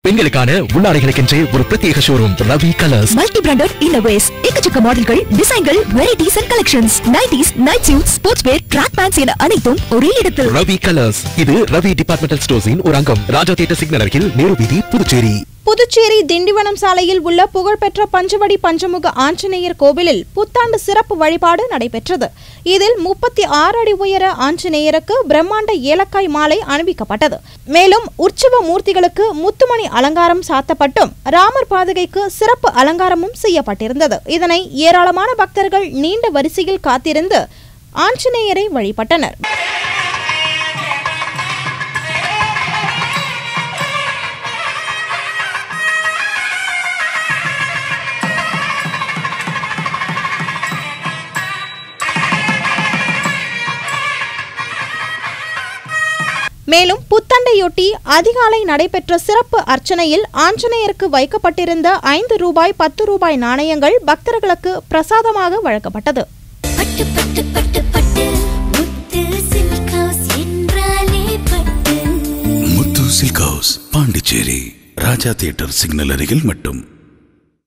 பெண்களுக்கான உள்ளாடைகளுக்கென்றே ஒரு பிரத்யேக showroom Ravi colours multi branded இன்னோவேஸ் எக்கச்சக்க மாடல்கள் டிசைன்கள் varieties and collections nighties night suit sports wear track pants என அனைத்தும் ஒரே இடத்தில் ரவி கலர்ஸ் இது ரவி டிபார்ட்மெண்டல் ஸ்டோர்ஸின் ஒரு அங்கம் ராஜா தியேட்டர் சிக்னல் அருகில் நேரு வீதி புதுச்சேரி புதுச்சேரி திண்டிவனம் சாலையில் உள்ள புகழ்பெற்ற பஞ்சவடி பஞ்சமுக ஆஞ்சநேயர் கோவிலில் புத்தாண்டு சிறப்பு வழிபாடு நடைபெற்றது இதில் முப்பத்தி ஆறு அடி உயர ஆஞ்சநேயருக்கு பிரம்மாண்ட ஏலக்காய் மாலை அணிவிக்கப்பட்டது மேலும் உற்சவ மூர்த்திகளுக்கு முத்துமணி அலங்காரம் சாத்தப்பட்டும் ராமர் பாதுகைக்கு சிறப்பு அலங்காரமும் செய்யப்பட்டிருந்தது இதனை ஏராளமான பக்தர்கள் நீண்ட வரிசையில் காத்திருந்து ஆஞ்சநேயரை வழிபட்டனர் மேலும் புத்தண்டையொட்டி அதிகாலை நடைபெற்ற சிறப்பு அர்ச்சனையில் ஆஞ்சநேயருக்கு வைக்கப்பட்டிருந்த ஐந்து ரூபாய் பத்து ரூபாய் நாணயங்கள் பக்தர்களுக்கு பிரசாதமாக வழங்கப்பட்டது பட்டு பட்டு பட்டு பட்டு முத்து சில்க் ஹவுஸ் என்றாலே Pattu Muthu silk house Pondicherry Raja theatre signal அருகில் மட்டும்